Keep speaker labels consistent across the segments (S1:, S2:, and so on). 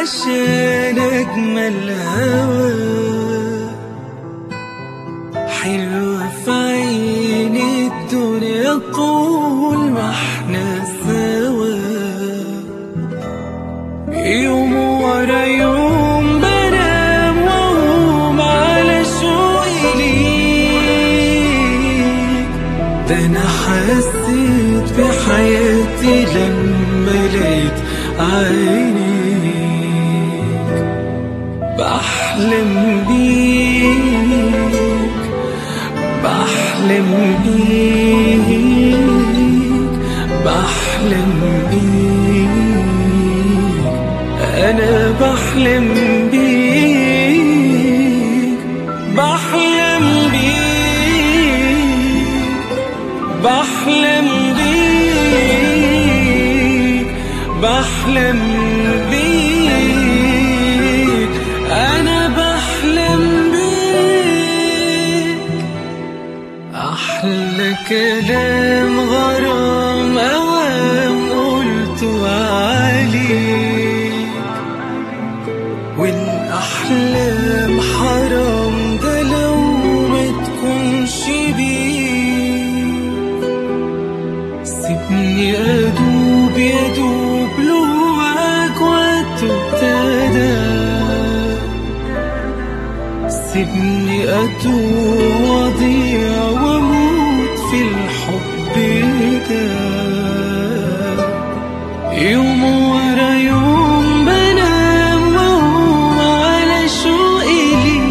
S1: عشان أجمل هوا حلوة في عيني الدنيا طول ما احنا سوا يوم ورا يوم بنام واقوم على شوقي ليك ده انا حسيت بحياتي لما لقيت عينيك بحلم بيك بحلم بيك بحلم بيك أنا بحلم بيك بحلم بيك بحلم بيك بحلم بيك أنا بحلم بيك أحلى كلام غرام أوام قلته عليك والأحلام حرام ده لو ما تكونش بيك سيبني أدوب يدوب لواك وابتدى سيبني أتوه وأضيع وأموت في الحب ده يوم ورا يوم بنام وأقوم على شوقي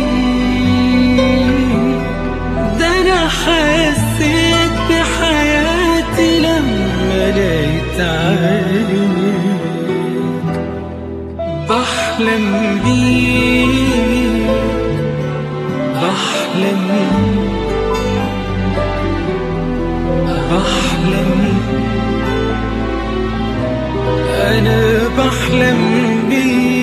S1: ليك ده أنا حسيت بحياتي لما لقيت عينيك بحلم بيك بحلم بحلم أنا بحلم بيك